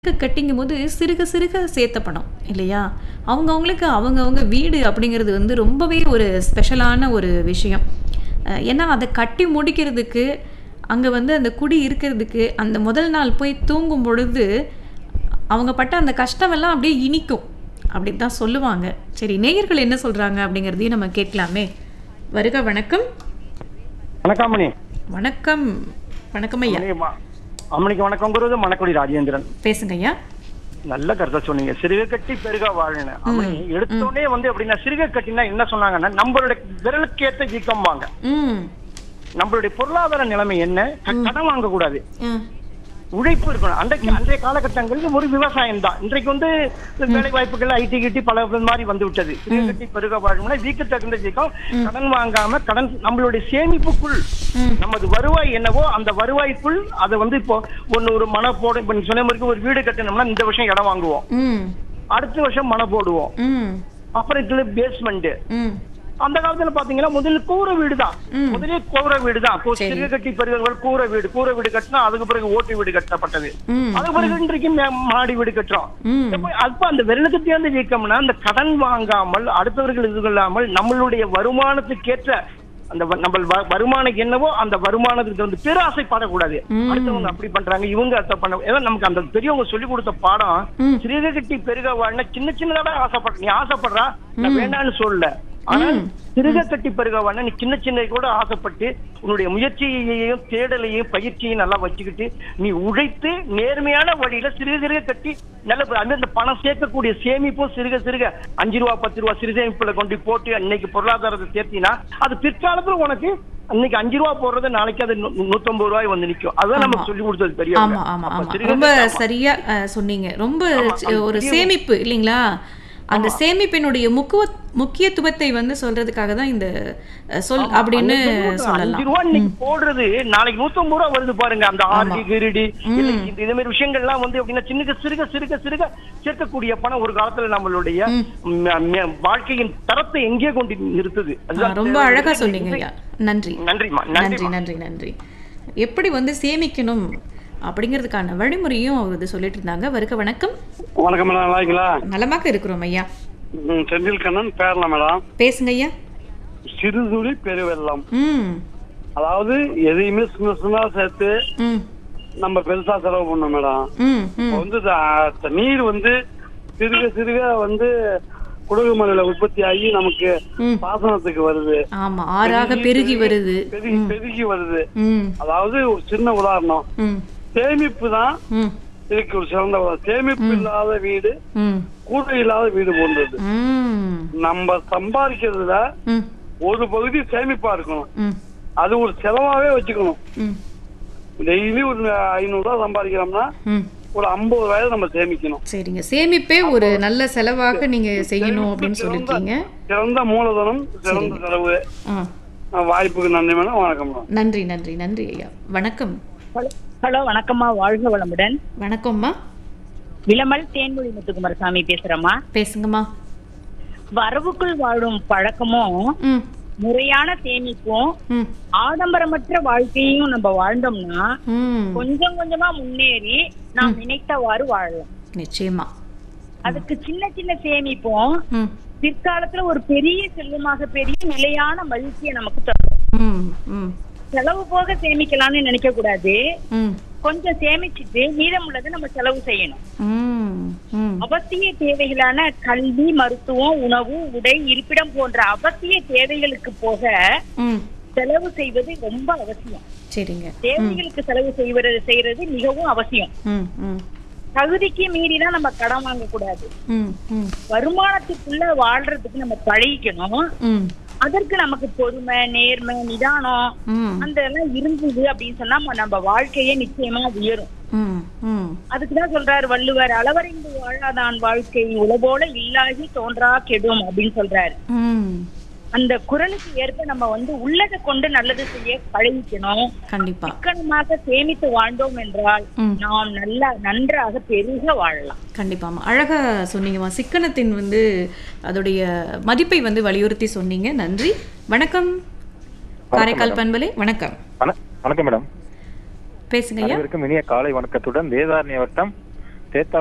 கட்டிங்கும் போது சிறுக சிறுக சேர்த்த பணம் இல்லையா அவங்கவுங்களுக்கு அவங்கவுங்க வீடு அப்படிங்கிறது வந்து ரொம்பவே ஒரு ஸ்பெஷலான ஒரு விஷயம் அஹ் ஏன்னா அதை கட்டி முடிக்கிறதுக்கு அங்கே வந்து அந்த குடி இருக்கிறதுக்கு அந்த முதல் நாள் போய் தூங்கும் பொழுது அவங்க பட்ட அந்த கஷ்டமெல்லாம் அப்படியே இனிக்கும் அப்படி தான் சொல்லுவாங்க சரி நேயர்கள் என்ன சொல்கிறாங்க அப்படிங்கிறதையும் நம்ம கேட்கலாமே வருக வணக்கம் வணக்கம் மணி வணக்கம் வணக்கம் ஐயா மணி, வ- அம்மணிக்கு வணக்கங்கிறது மணக்குடி ராஜேந்திரன் பேசுங்க ஐயா நல்ல கருத்தை சொன்னீங்க சிறுக கட்டி பெருக வாழணும் அம்மணி எடுத்தோடனே வந்து அப்படின்னா சிறுக கட்டினா என்ன சொன்னாங்கன்னா நம்மளுடைய விரலுக்கு ஏத்த வீக்கம்பாங்க ம் நம்மளுடைய பொருளாதார நிலைமை என்ன க- கடன் வாங்க கூடாது ம் உழைப்பு இருக்கணும் அன்றைக்கு அன்றைய காலகட்டங்களில் ஒரு விவசாயம் தான் இன்றைக்கு வந்து வேலை வாய்ப்புகள் ஐடி கிட்டி பல மாதிரி வந்து விட்டது சிறுக கட்டி பெருக வாழணும்னா வீக்கு தகுந்த வீக்கம் கடன் வாங்காம கடன் நம்மளுடைய சேமிப்புக்குள் ம். நமது வருவாய் என்னவோ அந்த வருவாய்க்குள் அதை வந்து இப்போ ஒன்னு ஒரு மன போட இப்ப நீ சொன்ன மாதிரி ஒரு வீடு கட்டணும்னா இந்த வருஷம் இடம் வாங்குவோம் ம் அடுத்த வருஷம் மன போடுவோம் ம் அப்புறம் இதுல பேஸ்மெண்ட் ம் அந்த காலத்துல பாத்தீங்கன்னா முதல்ல கூரை வீடு தான் ம். முதலே கூரை வீடு தான் இப்போ சரி. சிறுக கட்டி பெருகவர்கள் கூரை வீடு கூரை வீடு கட்டினா அதுக்கு பிறகு ஓட்டு வீடு கட்டப்பட்டது ம் அதுக்கு பிறகு இன்றைக்கு மே- மாடி வீடு கட்டுறோம் ம் அப்ப அப்ப அந்த விரலுக்கு தேர்ந்து வீக்கம்னா அந்த கடன் வாங்காமல் அடுத்தவர்கள் இது இல்லாமல் நம்மளுடைய வருமானத்துக்கேற்ற அந்த வ- நம்ம வ- வருமானம் என்னவோ அந்த வருமானத்துக்கு வந்து பேராசைப்படக்கூடாது ம். அடுத்தவங்க அப்படி பண்றாங்க இவங்க அதை பண்ண ஏன்னா நமக்கு அந்த பெரியவங்க சொல்லி கொடுத்த பாடம் ம். சிறுக கட்டி பெருக வாழ்னா சின்ன சின்னதா ஆசைப்பட நீ ஆசைப்படுறா நான் வேண்டாம்னு சொல்லல ஆனால் சிறுக கட்டி பெருக வாழ்னா நீ சின்ன சின்ன கூட ஆசைப்பட்டு உன்னுடைய முயற்சியையும் தேடலையும் பயிற்சியையும் நல்லா வச்சுக்கிட்டு நீ உழைத்து நேர்மையான வழியில சிறுக சிறுக கட்டி நல்ல அது மாதிரி இந்த பணம் சேர்க்கக்கூடிய சேமிப்பும் சிறுக சிறுக அஞ்சு ரூபா பத்து ரூபா சிறு சேமிப்புல கொண்டு போட்டு இன்னைக்கு பொருளாதாரத்தை சேர்த்தினா அது பிற்காலத்துல உனக்கு இன்னைக்கு அஞ்சு ரூபா போடுறது நாளைக்கு அது நூ- நூத்தம்பது ரூபாய் வந்து நிக்கும் அதுதான் நமக்கு சொல்லி கொடுத்தது பெரிய ஆமா ஆமா ஆமா ரொம்ப சரியா அஹ், சொன்னீங்க ரொம்ப சி- ஒரு சேமிப்பு இல்லைங்களா அந்த சேமிப்பினுடைய முக்குவ முக்கியத்துவத்தை வந்து சொல்றதுக்காக தான் இந்த அஹ், சொல் அப்படின்னு அஞ்சு சொல்லலாம் ரூபா இன்னைக்கு போடுறது நாளைக்கு நூத்தம்பது ரூபா வருது பாருங்க அந்த ஆர்டி கிரிடி இல்லை, இந்த இது மாதிரி விஷயங்கள்லாம் வந்து எப்படின்னா சின்ன சிறுக சிறுக சிறுக சேர்க்கக்கூடிய பணம் ஒரு காலத்துல நம்மளுடைய ம- ம- வாழ்க்கையின் தரத்தை எங்கே கொண்டு நிறுத்துது ஆ, அதுதான் ரொம்ப அழகா சொன்னீங்க ஐயா நன்றி நன்றிம்மா நன்றி நன்றி நன்றி நன்றி எப்படி வந்து சேமிக்கணும் அப்படிங்கிறதுக்கான வழிமுறையும் அவர் வந்து சொல்லிட்டு இருந்தாங்க வருக வணக்கம் வணக்கம் மேடம் நல்லா இருக்கீங்களா நலமாக இருக்கிறோம் ஐயா ம், செந்தில் கண்ணன் பேரல மேடம் பேசுங்க ஐயா சிறுதுளி பெருவெள்ளம் ம் அதாவது எதையுமே சின்ன சின்னதா சேர்த்து ம் நம்ம பெருசா செலவு பண்ணோம் மேடம் ம் இப்ப ம் வந்து த- த- நீர் வந்து சிறுக சிறுக வந்து குடகு மலையில உற்பத்தி ஆகி நமக்கு ம் பாசனத்துக்கு வருது ஆமா ஆறாக பெருகி வருது பெருகி பெருகி வருது ம் அதாவது ஒரு சின்ன உதாரணம் ம் சேமிப்பு தான் ம் இதுக்கு ஒரு சிறந்த உதாரணம் சேமிப்பு இல்லாத வீடு ம் கூடை இல்லாத வீடு போன்றது ம் நம்ம சம்பாதிக்கிறதுல ம் ஒரு பகுதி சேமிப்பா இருக்கணும் ம் அது ஒரு செலவாவே வச்சுக்கணும் ம் டெய்லி ஒரு ஐநூறு ரூபாய் சம்பாதிக்கிறோம்னா ம் ஒரு ஐம்பது ரூபாய் நம்ம சேமிக்கணும் சரிங்க சேமிப்பே ஒரு நல்ல செலவாக நீங்க செய்யணும் அப்படின்னு சொல்லியிருக்கீங்க சிறந்த மூலதனம் சிறந்த செலவு ஆ அஹ் வாய்ப்புக்கு நன்றி மேடம் வணக்கம் மேடம் நன்றி நன்றி நன்றி ஐயா வணக்கம் ஹலோ ஹலோ வணக்கம்மா வாழ்க வளமுடன் வணக்கம்மா விளமல் தேன்மொழி முத்துக்குமாரசாமி பேசுறேம்மா பேசுங்கம்மா வரவுக்குள் வாழும் பழக்கமும் ம் முறையான சேமிப்பும் ம் ஆடம்பரமற்ற வாழ்க்கையும் நம்ம வாழ்ந்தோம்னா ம் கொஞ்சம் கொஞ்சமா முன்னேறி நாம் நினைத்தவாறு வாழலாம் நிச்சயமா அதுக்கு சின்ன சின்ன சேமிப்பும் ம் பிற்காலத்துல ஒரு பெரிய செல்வமாக பெரிய நிலையான மகிழ்ச்சியை நமக்கு தரும் ம் ம் செலவு போக சேமிக்கலாம்னு நினைக்க கூடாது ம் கொஞ்சம் சேமிச்சுட்டு மீதம் உள்ளதை நம்ம செலவு செய்யணும் ம் ம் அவசிய தேவைகளான கல்வி மருத்துவம் உணவு உடை இருப்பிடம் போன்ற அவசிய தேவைகளுக்கு போக ம் செலவு செய்வது ரொம்ப அவசியம் சரிங்க தேவைகளுக்கு செலவு செய்வது செய்யறது மிகவும் அவசியம் ம் ம் தகுதிக்கு மீறிதான் நம்ம கடன் வாங்க கூடாது ம் ம் வருமானத்துக்குள்ள வாழ்றதுக்கு நம்ம பழகிக்கணும் ம் அதற்கு நமக்கு பொறுமை நேர்மை நிதானம் ம் அந்த எல்லாம் இருந்தது அப்படின்னு சொன்னா நம்ம- நம்ம வாழ்க்கையே நிச்சயமா உயரும் ம் ம் அதுக்குதான் சொல்றாரு வள்ளுவர் அளவறிந்து வாழாதான் வாழ்க்கை உலகோல இல்லாகி தோன்றா கெடும் அப்படின்னு சொல்றாரு ம் அந்த குரலுக்கு ஏற்ப நம்ம வந்து உள்ளதை கொண்டு நல்லது செய்ய பழகிக்கணும் கண்டிப்பா சிக்கனமாக சேமித்து வாழ்ந்தோம் என்றால் ம். நாம் நல்லா நன்றாக பெருக வாழலாம் கண்டிப்பாம்மா அழகா சொன்னீங்கம்மா சிக்கனத்தின் வந்து அதோடைய மதிப்பை வந்து வலியுறுத்தி சொன்னீங்க நன்றி வணக்கம் காரைக்கால் பண்பலை வணக்கம் வண- வணக்கம் மேடம் பேசுங்க ஐயா அனைவருக்கும் இனிய காலை வணக்கத்துடன் வேதாரண்ய வட்டம் சேர்த்தா